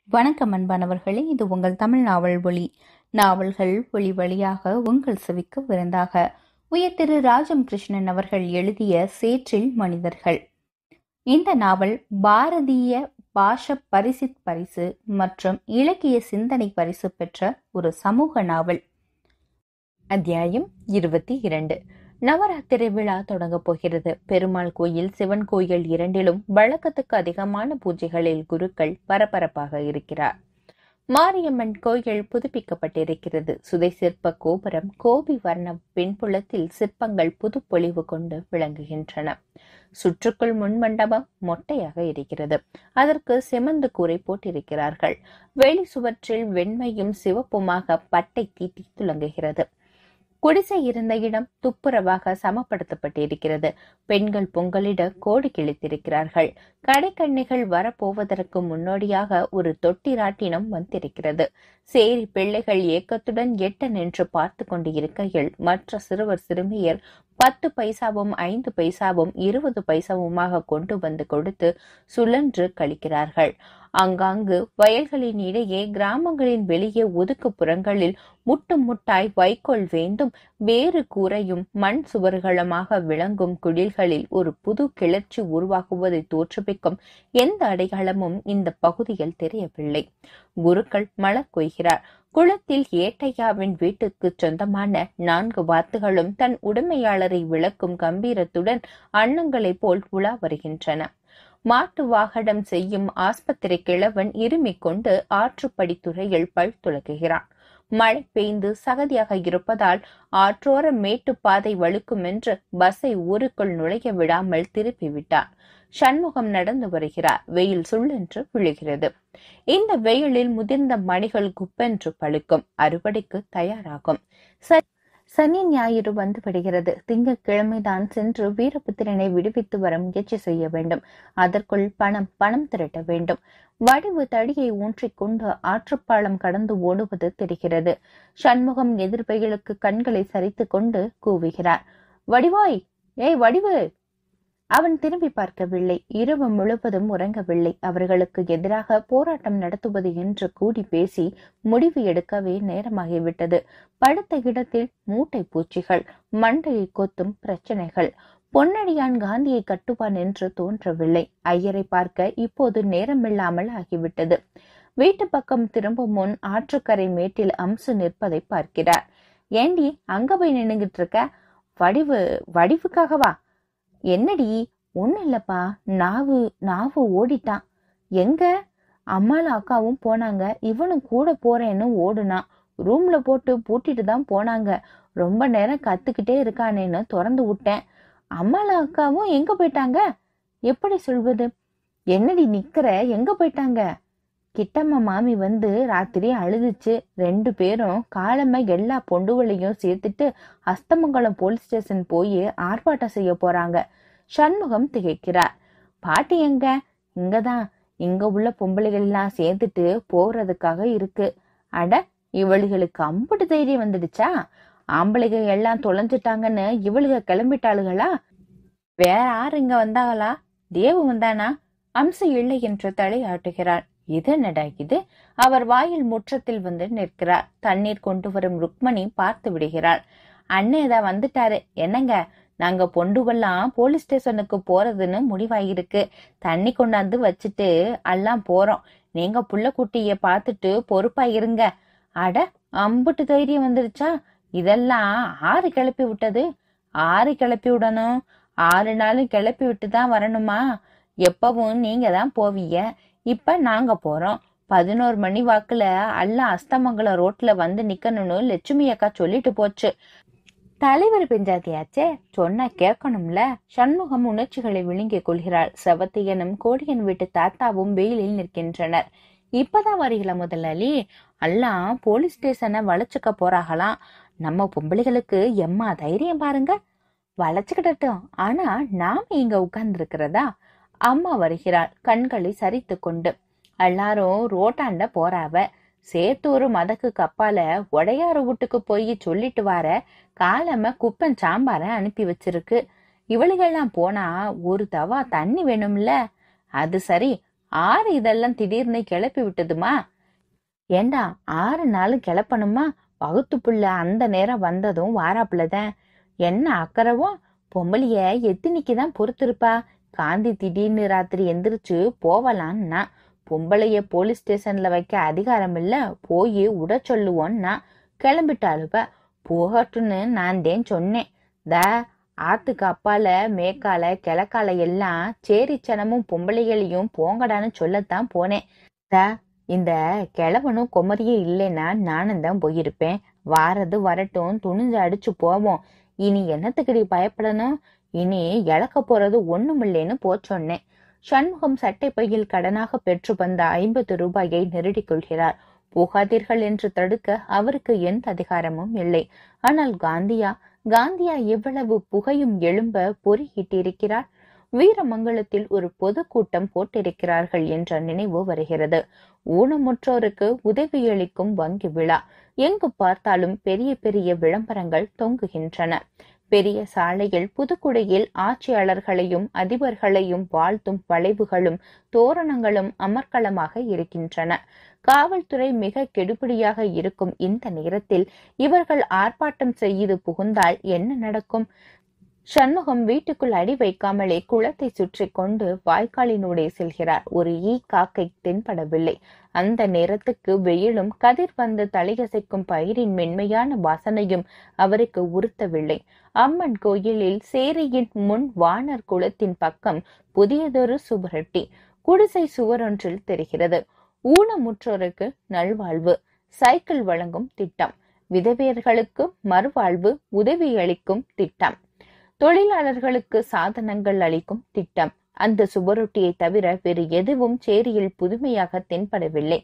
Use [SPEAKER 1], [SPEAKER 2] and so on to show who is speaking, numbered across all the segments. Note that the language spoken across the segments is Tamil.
[SPEAKER 1] வணக்கம் அன்பானவர்களே இது உங்கள் தமிழ் நாவல் ஒளி நாவல்கள் ஒளி வழியாக உங்கள் செவிக்கு விருந்தாக உயர் திரு ராஜம் கிருஷ்ணன் அவர்கள் எழுதிய சேற்றில் மனிதர்கள் இந்த நாவல் பாரதிய பாஷ பரிசித் பரிசு மற்றும் இலக்கிய சிந்தனை பரிசு பெற்ற ஒரு சமூக நாவல் அத்தியாயம் இருபத்தி இரண்டு நவராத்திரி விழா தொடங்கப் போகிறது பெருமாள் கோயில் சிவன் கோயில் இரண்டிலும் வழக்கத்துக்கு அதிகமான பூஜைகளில் குருக்கள் பரபரப்பாக இருக்கிறார் மாரியம்மன் கோயில் புதுப்பிக்கப்பட்டிருக்கிறது சுதை சிற்ப கோபுரம் கோபி வர்ண பின்புலத்தில் சிற்பங்கள் புது பொலிவு கொண்டு விளங்குகின்றன சுற்றுக்குள் முன்மண்டபம் மொட்டையாக இருக்கிறது அதற்கு சிமந்து கூரை போட்டிருக்கிறார்கள் வெளி சுவற்றில் வெண்மையும் சிவப்புமாக பட்டை தீட்டி துலங்குகிறது குடிசை இருந்த இடம் துப்புரவாக சமப்படுத்தப்பட்டிருக்கிறது பெண்கள் பொங்கலிட கோடி கிழித்திருக்கிறார்கள் கடைக்கண்ணிகள் வரப்போவதற்கு முன்னோடியாக ஒரு தொட்டிராட்டினம் வந்திருக்கிறது சேரி பிள்ளைகள் ஏக்கத்துடன் எட்ட நின்று பார்த்து கொண்டு இருக்கையில் மற்ற சிறுவர் சிறுமியர் பத்து பைசாவும் ஐந்து பைசாவும் இருபது பைசாவுமாக கொண்டு வந்து கொடுத்து சுழன்று கழிக்கிறார்கள் அங்காங்கு வயல்களின் இடையே கிராமங்களின் வெளியே ஒதுக்குப்புறங்களில் முட்டு முட்டாய் வைக்கோல் வேந்தும் வேறு கூரையும் மண் சுவர்களுமாக விளங்கும் குடில்களில் ஒரு புது கிளர்ச்சி உருவாகுவதை தோற்றுவிக்கும் எந்த அடையாளமும் இந்த பகுதியில் தெரியவில்லை குருக்கள் மலர் கொய்கிறார் குளத்தில் ஏட்டையாவின் வீட்டுக்கு சொந்தமான நான்கு வாத்துகளும் தன் உடைமையாளரை விளக்கும் கம்பீரத்துடன் அன்னங்களைப் போல் உலா வருகின்றன மாட்டு வாகனம் செய்யும் ஆஸ்பத்திரி கிழவன் இருமிக் கொண்டு ஆற்றுப்படித்துறையில் பல் துலக்குகிறான் மழை பெய்ந்து சகதியாக இருப்பதால் ஆற்றோர மேட்டுப்பாதை வழுக்கும் என்று பஸ்ஸை ஊருக்குள் நுழைய விடாமல் திருப்பிவிட்டார் சண்முகம் நடந்து வருகிறார் வெயில் சுள்ளென்று விழுகிறது இந்த வெயிலில் முதிர்ந்த மணிகள் குப்பென்று பழுக்கும் அறுவடைக்கு தயாராகும் சனி ஞாயிறு வந்து விடுகிறது திங்கட்கிழமைதான் சென்று வீரபுத்திரனை விடுவித்து வர முயற்சி செய்ய வேண்டும் அதற்குள் பணம் பணம் திரட்ட வேண்டும் வடிவு தடியை ஊன்றிக்கொண்டு ஆற்றுப்பாலம் கடந்து ஓடுவது தெரிகிறது சண்முகம் எதிர்வைகளுக்கு கண்களை சரித்து கொண்டு கூவுகிறார் வடிவாய் ஏய் வடிவு அவன் திரும்பி பார்க்கவில்லை இரவு முழுவதும் உறங்கவில்லை அவர்களுக்கு எதிராக போராட்டம் நடத்துவது என்று கூடி பேசி முடிவு எடுக்கவே நேரமாகிவிட்டது படுத்த இடத்தில் மூட்டை பூச்சிகள் மண்டையை கொத்தும் பிரச்சனைகள் பொன்னடியான் காந்தியை கட்டுவான் என்று தோன்றவில்லை ஐயரை பார்க்க இப்போது நேரமில்லாமல் ஆகிவிட்டது வீட்டு பக்கம் திரும்பும் முன் ஆற்றுக்கரை மேட்டில் அம்சு நிற்பதை பார்க்கிறார் ஏண்டி அங்க போய் நின்னுகிட்டு இருக்க வடிவு வடிவுக்காகவா என்னடி ஒண்ணு இல்லப்பா நாவு நாவு ஓடிட்டான் எங்க அம்மாலும் அக்காவும் போனாங்க இவனும் கூட போறேன்னு ஓடுனான் ரூம்ல போட்டு பூட்டிட்டு தான் போனாங்க ரொம்ப நேரம் கத்துக்கிட்டே இருக்கானேன்னு திறந்து விட்டேன் அம்மாலும் அக்காவும் எங்க போயிட்டாங்க எப்படி சொல்வது என்னடி நிக்கிற எங்க போயிட்டாங்க கிட்டம்மா மாமி வந்து ராத்திரி அழுதுச்சு ரெண்டு பேரும் காலமை எல்லா பொண்டுகளையும் சேர்த்துட்டு அஸ்தமங்கலம் போலீஸ் ஸ்டேஷன் போய் ஆர்ப்பாட்டம் செய்ய போறாங்க சண்முகம் திகைக்கிறார் பாட்டி எங்க இங்கதான் இங்க உள்ள பொம்பளைகள் எல்லாம் சேர்த்துட்டு போறதுக்காக இருக்கு அட இவளுகளுக்கு அம்புட்டு தைரியம் வந்துடுச்சா ஆம்பளைகள் எல்லாம் தொலைஞ்சிட்டாங்கன்னு இவளுக கிளம்பிட்டாளுகளா வேற யாரு இங்க வந்தாங்களா தேவு வந்தானா அம்சு இல்லை என்று தலையாட்டுகிறார் இது என்னடா இது அவர் வாயில் முற்றத்தில் வந்து நிற்கிறார் தண்ணீர் கொண்டு வரும் ருக்மணி பார்த்து விடுகிறார் அண்ணேதா வந்துட்டாரு என்னங்க நாங்க பொண்டுகள்லாம் போலீஸ் ஸ்டேஷனுக்கு போறதுன்னு முடிவாயிருக்கு தண்ணி கொண்டாந்து வச்சுட்டு எல்லாம் போறோம் நீங்க புள்ள குட்டிய பார்த்துட்டு பொறுப்பா இருங்க அட அம்புட்டு தைரியம் வந்துருச்சா இதெல்லாம் ஆறு கிளப்பி விட்டது ஆறு கிளப்பி விடணும் ஆறு நாளும் கிளப்பி விட்டு தான் வரணுமா எப்பவும் நீங்க தான் போவீங்க இப்ப நாங்க போறோம் பதினோரு மணி வாக்குல எல்லாம் அஸ்தமங்கலம் ரோட்ல வந்து நிக்கணும்னு லட்சுமி அக்கா சொல்லிட்டு போச்சு தலைவர் பெஞ்சாதியாச்சே சொன்னா கேட்கணும்ல சண்முகம் உணர்ச்சிகளை விழுங்கிக் கொள்கிறாள் செவத்தியனும் கோடியன் வீட்டு தாத்தாவும் வெயிலில் நிற்கின்றனர் இப்பதான் வரீங்களா முதலாளி எல்லாம் போலீஸ் ஸ்டேஷனை வளைச்சுக்க போறாகலாம் நம்ம பொம்பளைகளுக்கு எம்மா தைரியம் பாருங்க வளைச்சுக்கிடட்டும் ஆனா நாம இங்க உட்கார்ந்து இருக்கிறதா அம்மா வருகிறாள் கண்களை சரித்து கொண்டு எல்லாரும் ரோட்டாண்ட போறாவ சேத்தூர் மதக்கு கப்பால உடையாறு வீட்டுக்கு போய் சொல்லிட்டு வர காலம குப்பன் சாம்பார அனுப்பி வச்சிருக்கு இவளுகெல்லாம் போனா ஒரு தவா தண்ணி வேணும்ல அது சரி ஆறு இதெல்லாம் திடீர்னு கிளப்பி விட்டதுமா ஏண்டா ஆறு நாளும் கிளப்பணுமா வகுத்து புள்ள அந்த நேரம் வந்ததும் வாராப்புலதான் என்ன அக்கறவோ பொம்பளைய எத்தினிக்கு தான் பொறுத்திருப்பா காந்தி திடீர்னு ராத்திரி எந்திரிச்சு போவலான்னா பொம்பளைய போலீஸ் ஸ்டேஷன்ல வைக்க அதிகாரம் இல்ல போய் உட சொல்லுவோன்னா கிளம்பிட்டாளுவ போகட்டும்னு நான் தேன் சொன்னேன் த ஆத்துக்கு அப்பால மேக்கால கிழக்கால எல்லாம் சேரிச்சனமும் பொம்பளைகளையும் போங்கடான்னு சொல்லத்தான் போனேன் த இந்த கிழவனும் குமரியே இல்லைன்னா நானும் தான் போயிருப்பேன் வாரது வரட்டும் துணிஞ்சு அடிச்சு போவோம் இனி என்னத்துக்குடி பயப்படணும் இனி இழக்க போறது ஒண்ணுமில்லைன்னு போ சொன்னேன் சண்முகம் சட்டை பையில் கடனாக பெற்று வந்த ஐம்பது ரூபாயை நெருடிக் கொள்கிறார் போகாதீர்கள் என்று தடுக்க அவருக்கு எந்த அதிகாரமும் இல்லை ஆனால் காந்தியா காந்தியா எவ்வளவு புகையும் எழும்ப பொறியிட்டிருக்கிறார் வீரமங்கலத்தில் ஒரு பொதுக்கூட்டம் போட்டிருக்கிறார்கள் என்ற நினைவு வருகிறது ஊனமுற்றோருக்கு உதவியளிக்கும் வங்கி விழா எங்கு பார்த்தாலும் பெரிய பெரிய விளம்பரங்கள் தொங்குகின்றன பெரிய சாலையில் புதுக்குடியில் ஆட்சியாளர்களையும் அதிபர்களையும் வாழ்த்தும் வளைவுகளும் தோரணங்களும் அமர்க்களமாக இருக்கின்றன காவல்துறை மிக கெடுபிடியாக இருக்கும் இந்த நேரத்தில் இவர்கள் ஆர்ப்பாட்டம் செய்து புகுந்தால் என்ன நடக்கும் சண்முகம் வீட்டுக்குள் அடி வைக்காமலே குளத்தை சுற்றி கொண்டு வாய்க்காலினூடே செல்கிறார் ஒரு ஈ காக்கை தென்படவில்லை அந்த நேரத்துக்கு வெயிலும் கதிர் வந்து தலையசைக்கும் பயிரின் மென்மையான வாசனையும் அவருக்கு உறுத்தவில்லை அம்மன் கோயிலில் சேரியின் முன் வானர் குளத்தின் பக்கம் புதியதொரு சுவரொட்டி குடிசை சுவரொன்றில் தெரிகிறது ஊனமுற்றோருக்கு நல்வாழ்வு சைக்கிள் வழங்கும் திட்டம் விதவையர்களுக்கு மறுவாழ்வு உதவி அளிக்கும் திட்டம் தொழிலாளர்களுக்கு சாதனங்கள் அளிக்கும் திட்டம் அந்த சுவரொட்டியை தவிர வேறு எதுவும் சேரியில் புதுமையாக தென்படவில்லை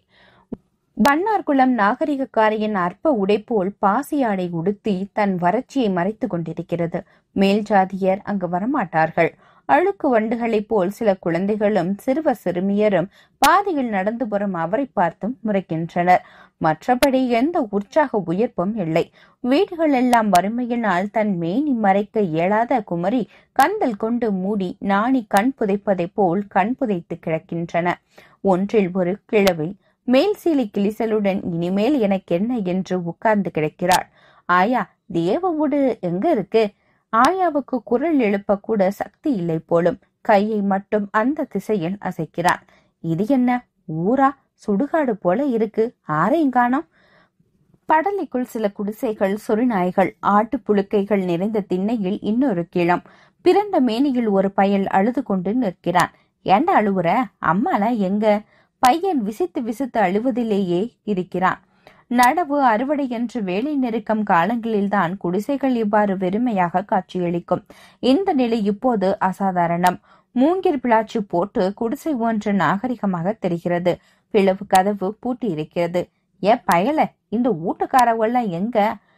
[SPEAKER 1] வண்ணார்குளம் நாகரிகக்காரியின் அற்ப உடைப்போல் பாசியாடை உடுத்தி தன் வறட்சியை மறைத்துக் கொண்டிருக்கிறது மேல் ஜாதியர் அங்கு வரமாட்டார்கள் அழுக்கு வண்டுகளைப் போல் சில குழந்தைகளும் சிறுவர் சிறுமியரும் பாதையில் நடந்து வரும் அவரை பார்த்தும் முறைக்கின்றனர் மற்றபடி எந்த உற்சாக உயிர்ப்பும் இல்லை வீடுகள் எல்லாம் வறுமையினால் தன் மேனி மறைக்க இயலாத குமரி கந்தல் கொண்டு மூடி நாணி கண் புதைப்பதைப் போல் கண் புதைத்து கிடக்கின்றன ஒன்றில் ஒரு கிழவி மேல் சீலி கிளிசலுடன் இனிமேல் எனக்கென்ன என்று உட்கார்ந்து கிடக்கிறாள் ஆயா தேவவுடு எங்க இருக்கு ஆயாவுக்கு குரல் எழுப்ப கூட சக்தி இல்லை போலும் கையை மட்டும் அந்த திசையில் அசைக்கிறான் இது என்ன ஊரா சுடுகாடு போல இருக்கு ஆரையும் காணோம் படலைக்குள் சில குடிசைகள் சொறிநாய்கள் ஆட்டு புழுக்கைகள் நிறைந்த திண்ணையில் இன்னொரு கிளம் பிறந்த மேனியில் ஒரு பயல் அழுது கொண்டு நிற்கிறான் ஏண்டா அழுவுற அம்மாலாம் எங்க பையன் விசித்து விசித்து அழுவதிலேயே இருக்கிறான் நடவு அறுவடை என்று வேலை நெருக்கம் காலங்களில்தான் குடிசைகள் இவ்வாறு வெறுமையாக காட்சியளிக்கும் இந்த நிலை இப்போது அசாதாரணம் மூங்கில் பிளாச்சு போட்டு குடிசை ஒன்று நாகரிகமாக தெரிகிறது பிளவு கதவு பூட்டி இருக்கிறது ஏ பயல இந்த வீட்டுக்காரவெல்லாம் எங்க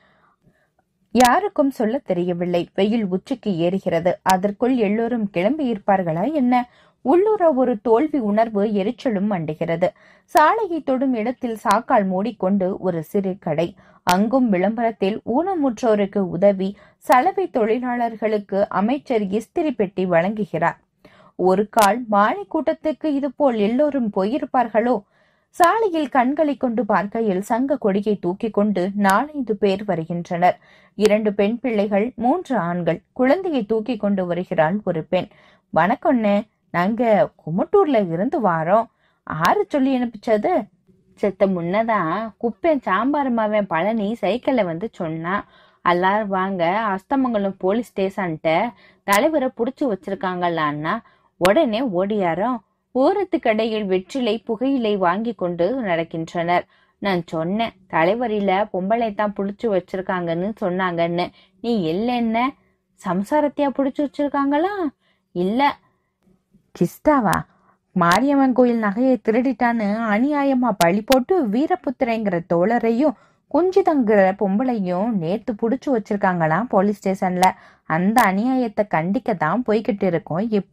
[SPEAKER 1] யாருக்கும் சொல்ல தெரியவில்லை வெயில் உச்சிக்கு ஏறுகிறது அதற்குள் எல்லோரும் கிளம்பி இருப்பார்களா என்ன உள்ளூர ஒரு தோல்வி உணர்வு எரிச்சலும் மண்டுகிறது சாலையை தொடும் இடத்தில் சாக்கால் மூடிக்கொண்டு ஒரு சிறு கடை அங்கும் விளம்பரத்தில் ஊனமுற்றோருக்கு உதவி சலவை தொழிலாளர்களுக்கு அமைச்சர் இஸ்திரி பெட்டி வழங்குகிறார் ஒரு கால் மாலை கூட்டத்துக்கு இதுபோல் எல்லோரும் போயிருப்பார்களோ சாலையில் கண்களை கொண்டு பார்க்கையில் சங்க கொடியை தூக்கி கொண்டு நாலைந்து பேர் வருகின்றனர் இரண்டு பெண் பிள்ளைகள் மூன்று ஆண்கள் குழந்தையை தூக்கி கொண்டு வருகிறாள் ஒரு பெண் வணக்கம்னு நாங்க குமட்டூர்ல இருந்து வாரோம் ஆறு சொல்லி அனுப்பிச்சது செத்த முன்னதான் குப்பேன் சாம்பார் மாவன் பழனி சைக்கிள்ல வந்து சொன்னான் எல்லாரும் வாங்க அஸ்தமங்கலம் போலீஸ் ஸ்டேஷன்ட்ட தலைவரை புடிச்சு வச்சிருக்காங்களான்னா உடனே ஓடியாரோம் ஓரத்து கடையில் வெற்றிலை புகையிலை வாங்கி கொண்டு நடக்கின்றனர் நான் சொன்னேன் தலைவரில பொம்பளை தான் புடிச்சு வச்சிருக்காங்கன்னு சொன்னாங்கன்னு நீ இல்லைன்ன சம்சாரத்தையா புடிச்சு வச்சிருக்காங்களா இல்ல கிஸ்டாவா மாரியம்மன் கோயில் நகையை திருடிட்டான்னு அநியாயமா பழி போட்டு வீரபுத்திரங்கிற தோழரையும் குஞ்சிதங்கிற பொம்பளையும் நேத்து புடிச்சு வச்சிருக்காங்களாம் போலீஸ் ஸ்டேஷன்ல அந்த அநியாயத்தை கண்டிக்க தான் போய்கிட்டு இருக்கோம் இப்ப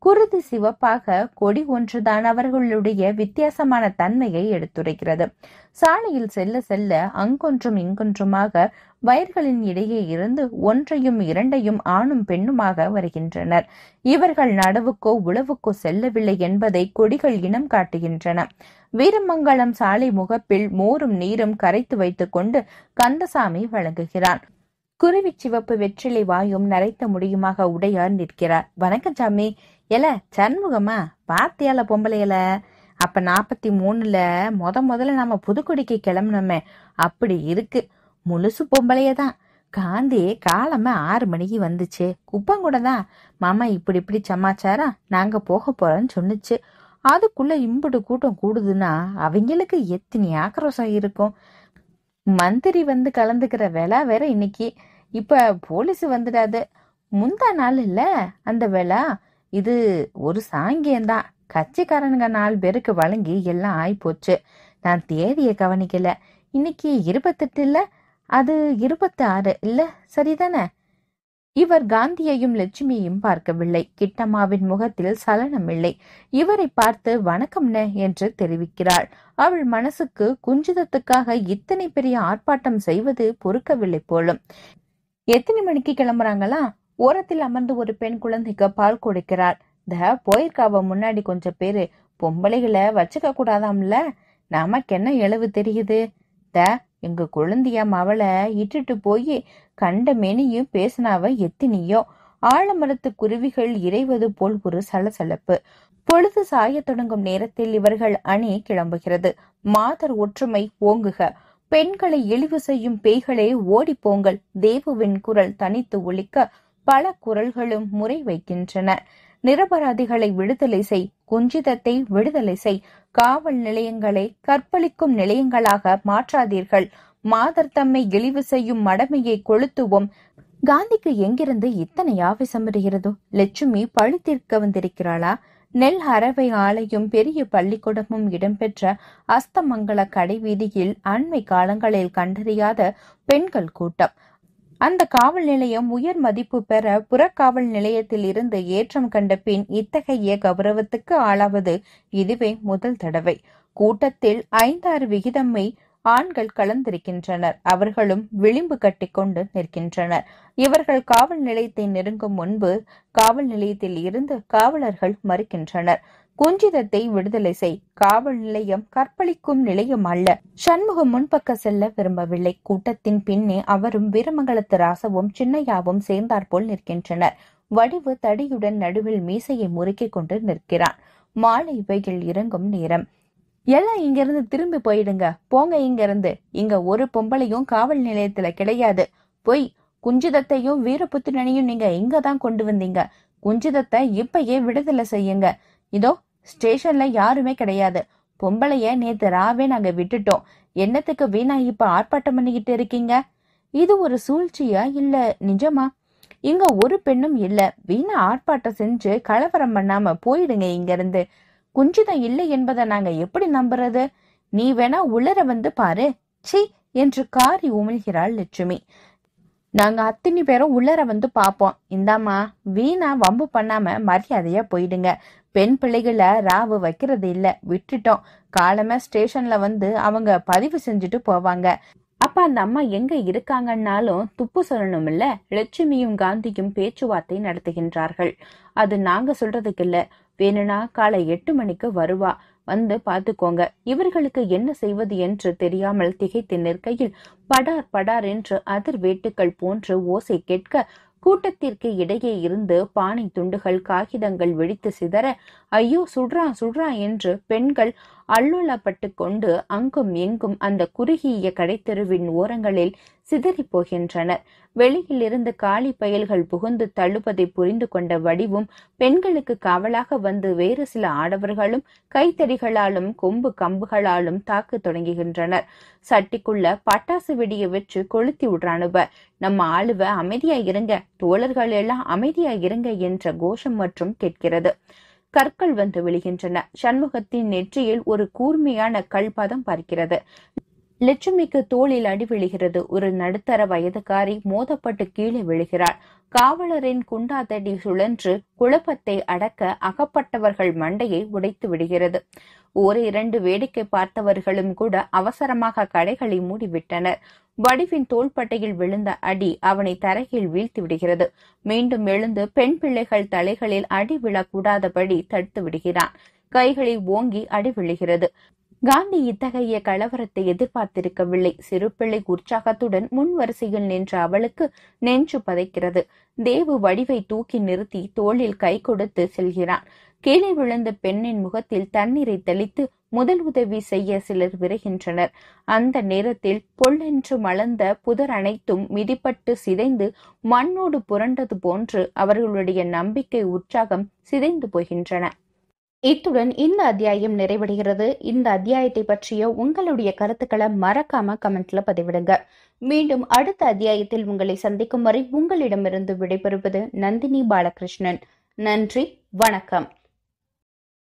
[SPEAKER 1] குருதி சிவப்பாக கொடி ஒன்றுதான் அவர்களுடைய வித்தியாசமான தன்மையை எடுத்துரைக்கிறது சாலையில் செல்ல செல்ல அங்கொன்றும் இங்கொன்றுமாக வயர்களின் இடையே இருந்து ஒன்றையும் இரண்டையும் ஆணும் பெண்ணுமாக வருகின்றனர் இவர்கள் நடவுக்கோ உழவுக்கோ செல்லவில்லை என்பதை கொடிகள் இனம் காட்டுகின்றன வீரமங்கலம் சாலை முகப்பில் மோரும் நீரும் கரைத்து வைத்துக் கொண்டு கந்தசாமி வழங்குகிறான் குருவி சிவப்பு வெற்றிலை வாயும் நரைத்த முடியுமாக உடையார் நிற்கிறார் வணக்கம் சாமி எல சண்முகமா பாத்தியால பொம்பளையல அப்ப நாப்பத்தி மூணுல முத முதல்ல நம்ம புதுக்குடிக்கு கிளம்புனோமே அப்படி இருக்கு முழுசு பொம்பளைய தான் காந்தி காலமே ஆறு மணிக்கு வந்துச்சு குப்பங்கூட தான் மாமா இப்படி இப்படி சமாச்சாரம் நாங்க போக போறோம்னு சொன்னுச்சு அதுக்குள்ள இம்புடு கூட்டம் கூடுதுன்னா அவங்களுக்கு எத்தனை ஆக்ரோஷம் இருக்கும் மந்திரி வந்து கலந்துக்கிற வேலை வேற இன்னைக்கு இப்ப போலீஸ் வந்துடாது முந்தா நாள் இல்ல அந்த வேலை இது ஒரு சாங்கியம்தான் கட்சிக்காரனுங்க நாலு பேருக்கு வழங்கி எல்லாம் ஆயிப்போச்சு நான் தேதியை கவனிக்கல இன்னைக்கு இருபத்தெட்டு இல்ல அது இருபத்தி ஆறு இல்ல சரிதானே இவர் காந்தியையும் லட்சுமியையும் பார்க்கவில்லை கிட்டம்மாவின் முகத்தில் சலனமில்லை இவரை பார்த்து வணக்கம்னே என்று தெரிவிக்கிறாள் அவள் மனசுக்கு குஞ்சிதத்துக்காக இத்தனை பெரிய ஆர்ப்பாட்டம் செய்வது பொறுக்கவில்லை போலும் எத்தனை மணிக்கு கிளம்புறாங்களா ஓரத்தில் அமர்ந்து ஒரு பெண் குழந்தைக்கு பால் கொடுக்கிறாள் த போயிருக்காவ முன்னாடி கொஞ்சம் பேரு பொம்பளைகளை வச்சுக்க கூடாதாம்ல நமக்கு என்ன இளவு தெரியுது த எங்க குழந்தையாம் அவளை இட்டுட்டு போய் கண்ட மெனியும் பேசினாவ எத்தினியோ ஆழமரத்து குருவிகள் இறைவது போல் ஒரு சலசலப்பு பொழுது சாயத் தொடங்கும் நேரத்தில் இவர்கள் அணி கிளம்புகிறது மாதர் ஒற்றுமை ஓங்குக பெண்களை இழிவு செய்யும் பேய்களே ஓடிப்போங்கள் தேவுவின் குரல் தனித்து ஒலிக்க பல குரல்களும் முறை வைக்கின்றன நிரபராதிகளை விடுதலை செய் குஞ்சிதத்தை விடுதலை செய் காவல் நிலையங்களை கற்பழிக்கும் நிலையங்களாக மாற்றாதீர்கள் மாதர் தம்மை இழிவு செய்யும் மடமையை கொளுத்துவோம் காந்திக்கு எங்கிருந்து இத்தனை ஆவேசம் வருகிறதோ லட்சுமி பழி தீர்க்க வந்திருக்கிறாளா நெல் அரவை ஆலையும் பெரிய பள்ளிக்கூடமும் இடம்பெற்ற அஸ்தமங்கல கடைவீதியில் அண்மை காலங்களில் கண்டறியாத பெண்கள் கூட்டம் அந்த காவல் நிலையம் உயர் மதிப்பு பெற புறக்காவல் நிலையத்தில் இருந்து ஏற்றம் கண்ட பின் இத்தகைய கௌரவத்துக்கு ஆளாவது இதுவே முதல் தடவை கூட்டத்தில் ஐந்தாறு விகிதம்மை ஆண்கள் கலந்திருக்கின்றனர் அவர்களும் விளிம்பு கட்டிக்கொண்டு நிற்கின்றனர் இவர்கள் காவல் நிலையத்தை நெருங்கும் முன்பு காவல் நிலையத்தில் இருந்து காவலர்கள் மறுக்கின்றனர் குஞ்சிதத்தை விடுதலை செய் காவல் நிலையம் கற்பழிக்கும் நிலையம் அல்ல சண்முகம் முன்பக்க செல்ல விரும்பவில்லை கூட்டத்தின் பின்னே அவரும் வீரமங்கலத்து ராசவும் சின்னையாவும் சேர்ந்தாற்போல் நிற்கின்றனர் வடிவு தடியுடன் நடுவில் மீசையை முறுக்கிக் கொண்டு நிற்கிறான் மாலை வெயில் இறங்கும் நேரம் எல்லாம் இங்கிருந்து திரும்பி போயிடுங்க போங்க இங்கிருந்து இங்க ஒரு பொம்பளையும் காவல் நிலையத்துல கிடையாது போய் குஞ்சிதத்தையும் வீரபுத்திரனையும் நீங்க இங்க தான் கொண்டு வந்தீங்க குஞ்சிதத்தை இப்பயே விடுதலை செய்யுங்க இதோ ஸ்டேஷன்ல யாருமே கிடையாது பொம்பளைய நேத்து ராவே நாங்க விட்டுட்டோம் என்னத்துக்கு வீணா இப்ப ஆர்ப்பாட்டம் பண்ணிக்கிட்டு இருக்கீங்க இது ஒரு சூழ்ச்சியா இல்ல நிஜமா இங்க ஒரு பெண்ணும் இல்ல வீணா ஆர்ப்பாட்டம் செஞ்சு கலவரம் பண்ணாம போயிடுங்க இங்க இருந்து குஞ்சிதம் இல்லை என்பதை நாங்க எப்படி நம்புறது நீ வேணா உள்ளர வந்து பாரு சி என்று காரி உமிழ்கிறாள் லட்சுமி நாங்க அத்தனை பேரும் உள்ளர வந்து பாப்போம் இந்தாம்மா வீணா வம்பு பண்ணாம மரியாதையா போயிடுங்க பெண் பிள்ளைகளை ராவு வைக்கிறது இல்ல விட்டுட்டோம் காலமே ஸ்டேஷன்ல வந்து அவங்க பதிவு செஞ்சுட்டு போவாங்க அப்ப அந்த அம்மா எங்க இருக்காங்கன்னாலும் துப்பு சொல்லணும் இல்ல லட்சுமியும் காந்தியும் பேச்சுவார்த்தை நடத்துகின்றார்கள் அது நாங்க சொல்றதுக்கு இல்ல வேணும்னா காலை எட்டு மணிக்கு வருவா வந்து பாத்துக்கோங்க இவர்களுக்கு என்ன செய்வது என்று தெரியாமல் திகைத்து நிற்கையில் படார் படார் என்று அதிர் வேட்டுக்கள் போன்று ஓசை கேட்க கூட்டத்திற்கு இடையே இருந்து பானை துண்டுகள் காகிதங்கள் வெடித்து சிதற ஐயோ சுட்ரா சுட்ரா என்று பெண்கள் அல்லுலப்பட்டு கொண்டு அங்கும் எங்கும் அந்த குறுகிய கடைத்தெருவின் ஓரங்களில் சிதறி போகின்றனர் வெளியில் இருந்து காலி பயல்கள் புகுந்து தள்ளுவதை புரிந்து கொண்ட வடிவும் பெண்களுக்கு காவலாக வந்து வேறு சில ஆடவர்களும் கைத்தடிகளாலும் கொம்பு கம்புகளாலும் தாக்க தொடங்குகின்றனர் சட்டிக்குள்ள பட்டாசு வெடிய வச்சு கொளுத்தி விடுறானுவ நம்ம ஆளுவ அமைதியா இருங்க தோழர்கள் எல்லாம் அமைதியா இருங்க என்ற கோஷம் மற்றும் கேட்கிறது கற்கள் வந்து விழுகின்றன சண்முகத்தின் நெற்றியில் ஒரு கூர்மையான கல் பதம் பார்க்கிறது
[SPEAKER 2] லட்சுமிக்கு தோளில் அடி விழுகிறது ஒரு நடுத்தர வயதுக்காரி மோதப்பட்டு கீழே விழுகிறார் காவலரின் குண்டாதடி சுழன்று குழப்பத்தை அடக்க அகப்பட்டவர்கள் மண்டையை உடைத்து விடுகிறது ஒரு இரண்டு வேடிக்கை பார்த்தவர்களும் கூட அவசரமாக கடைகளை மூடிவிட்டனர் வடிவின் தோள்பட்டையில் விழுந்த அடி அவனை தரையில் வீழ்த்தி விடுகிறது மீண்டும் எழுந்து பெண் பிள்ளைகள் தலைகளில் அடி விழக்கூடாதபடி தடுத்து விடுகிறான் கைகளை ஓங்கி அடி விழுகிறது காந்தி இத்தகைய கலவரத்தை எதிர்பார்த்திருக்கவில்லை சிறு பிள்ளை உற்சாகத்துடன் முன் வரிசையில் நின்ற அவளுக்கு நெஞ்சு பதைக்கிறது தேவு வடிவை தூக்கி நிறுத்தி தோளில் கை கொடுத்து செல்கிறான் கீழே விழுந்த பெண்ணின் முகத்தில் தண்ணீரை தெளித்து முதல் உதவி செய்ய சிலர் விரைகின்றனர் அந்த நேரத்தில் பொல்லென்று மலர்ந்த புதர் அனைத்தும் மிதிப்பட்டு சிதைந்து மண்ணோடு புரண்டது போன்று அவர்களுடைய நம்பிக்கை உற்சாகம் சிதைந்து போகின்றன
[SPEAKER 1] இத்துடன் இந்த அத்தியாயம் நிறைவடைகிறது இந்த அத்தியாயத்தை பற்றிய உங்களுடைய கருத்துக்களை மறக்காம கமெண்ட்ல பதிவிடுங்க மீண்டும் அடுத்த அத்தியாயத்தில் உங்களை சந்திக்கும் வரை உங்களிடமிருந்து விடைபெறுவது நந்தினி பாலகிருஷ்ணன் நன்றி வணக்கம்